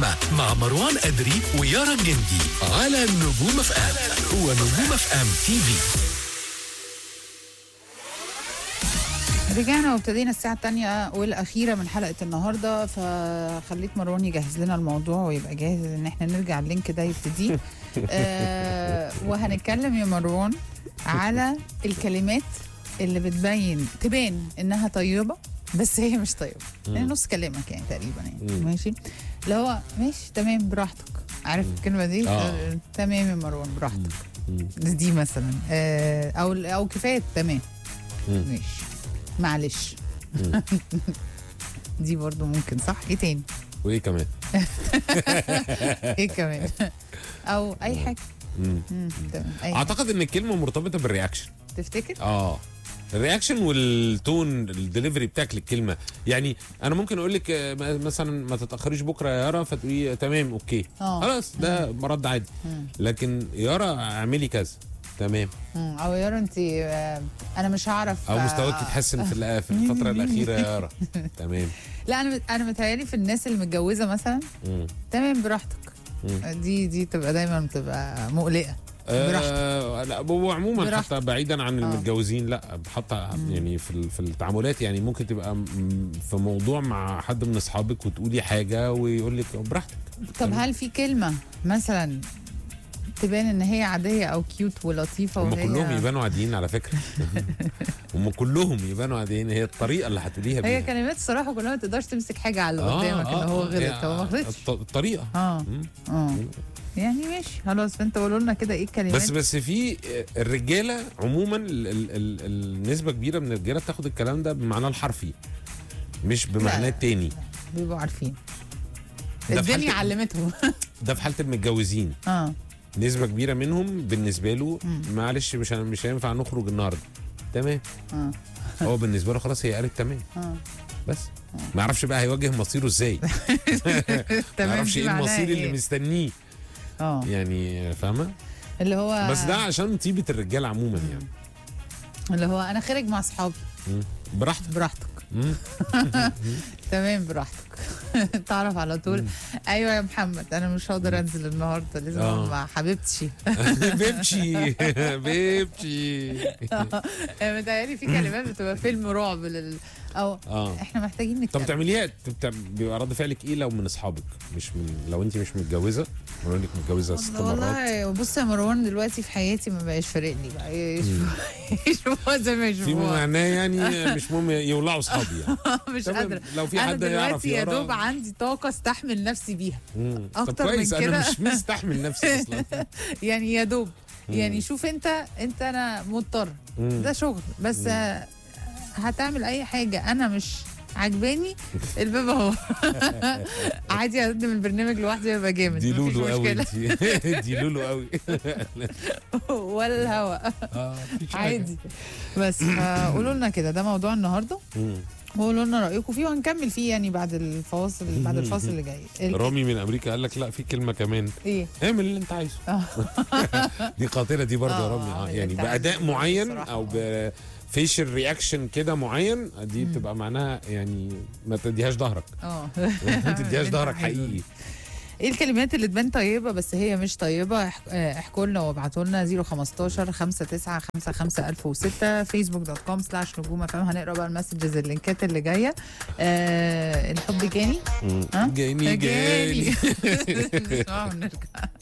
الزحمة مع مروان أدري ويارا الجندي على نجوم اف ام ونجوم اف ام تي في رجعنا وابتدينا الساعة الثانية والأخيرة من حلقة النهاردة فخليت مروان يجهز لنا الموضوع ويبقى جاهز إن احنا نرجع اللينك ده يبتدي آه وهنتكلم يا مروان على الكلمات اللي بتبين تبان إنها طيبة بس هي مش طيبة يعني نص كلامك يعني تقريبا يعني مم. ماشي اللي هو ماشي تمام براحتك عارف الكلمة دي آه. آه. تمام يا مروان براحتك مم. دي مثلا آه او او كفايه تمام مم. ماشي معلش مم. دي برضو ممكن صح ايه تاني وايه كمان ايه كمان او اي حاجه مم. مم، تمام اي حاجة. اعتقد ان الكلمه مرتبطه بالرياكشن تفتكر اه الرياكشن والتون الدليفري بتاعك للكلمه يعني انا ممكن اقول لك آه، م- مثلا ما تتاخريش بكره يا يارا فتقولي تمام اوكي اه. خلاص ده رد عادي مم. لكن يارا اعملي كذا تمام مم، او يارا انت آه، انا مش هعرف او آه، مستواك يتحسن في الأ- في الفتره الاخيره يا يارا تمام لا انا انا متهيألي في الناس اللي متجوزه مثلا مم. تمام براحتك مم. دي دي تبقى دايما بتبقى مقلقه براحتك آه لا هو عموما براحتك. حتى بعيدا عن آه. المتجوزين لا حتى يعني في ال- في التعاملات يعني ممكن تبقى م- في موضوع مع حد من اصحابك وتقولي حاجه ويقول لك براحتك طب هل في كلمه مثلا تبان ان هي عاديه او كيوت ولطيفه هم وهي كلهم يبانوا عاديين على فكره هم كلهم يبانوا عاديين هي الطريقه اللي هتقوليها بيها هي كلمات الصراحه كلها ما تقدرش تمسك حاجه على اللي آه، قدامك آه، اللي هو آه، غلط هي هو ما غلطش الط- الطريقه اه مم. اه يعني ماشي خلاص فانت قولوا لنا كده ايه الكلمات بس بس في الرجاله عموما ال ال ال النسبه كبيره من الرجاله بتاخد الكلام ده بمعناه الحرفي مش بمعناه التاني بيبقوا عارفين ده في الدنيا حالة- علمتهم ده في حاله المتجوزين اه نسبة كبيرة منهم بالنسبة له مم. معلش مش مش هينفع نخرج النهارده تمام اه هو بالنسبة له خلاص هي قالت تمام اه بس ما يعرفش بقى هيواجه مصيره ازاي ما تمام يعرفش دي ايه معناها المصير اللي إيه؟ مستنيه اه يعني فاهمة اللي هو بس ده عشان طيبة الرجال عموما يعني اللي هو انا خارج مع اصحابي مم. براحتك براحتك مم. تمام براحتك تعرف على طول ايوه يا محمد انا مش هقدر انزل النهارده لازم آه. أقعد مع حبيبتي بيبشي بيبشي متهيألي في كلمات بتبقى فيلم رعب لل او اه احنا محتاجين طب نتكلم تعمليها بتاع- بيبقى رد فعلك ايه لو من اصحابك مش من لو انت مش متجوزه لو انك متجوزه ست مرات والله بص يا مروان دلوقتي في حياتي ما بقاش فارق لي بقى يشوفوا- يشوفوها زي ما في يشوفوها معناه يعني مش مهم يولعوا اصحابي يعني مش تمام. قادره لو في انا حد يعرف دلوقتي يا يقرا دوب عندي طاقه استحمل نفسي بيها مم. أكتر طب كويس من انا كده. مش مستحمل نفسي اصلا يعني يا دوب مم. يعني شوف انت انت انا مضطر مم. ده شغل بس مم. آه، هتعمل اي حاجه انا مش عجباني الباب اهو عادي اقدم البرنامج لوحدي يبقى جامد دي مفيش لولو قوي مشكله انت دي لولو قوي ولا الهوا اه مفيش حاجة. عادي بس قولوا لنا كده ده موضوع النهارده مم. وقولوا لنا رايكم فيه وهنكمل فيه يعني بعد الفواصل بعد الفاصل اللي جاي ال- رامي من امريكا قال لك لا في كلمه كمان ايه اعمل اللي انت عايزه آه. دي قاتله دي برضه يا آه، رامي اه اللي يعني انت باداء عايزه معين بصراحة. او بفيشل رياكشن كده معين دي بتبقى معناها يعني ما تديهاش ظهرك اه ما تديهاش ظهرك عايزه. حقيقي ايه الكلمات اللي تبان طيبه بس هي مش طيبه اح- آه، احكوا لنا وابعتوا لنا 015 59 55 1006 فيسبوك دوت كوم سلاش نجوم فاهم هنقرا بقى المسجز اللينكات اللي جايه آه الحب جاني مم. ها؟ جاني جاني نسمعها ونرجع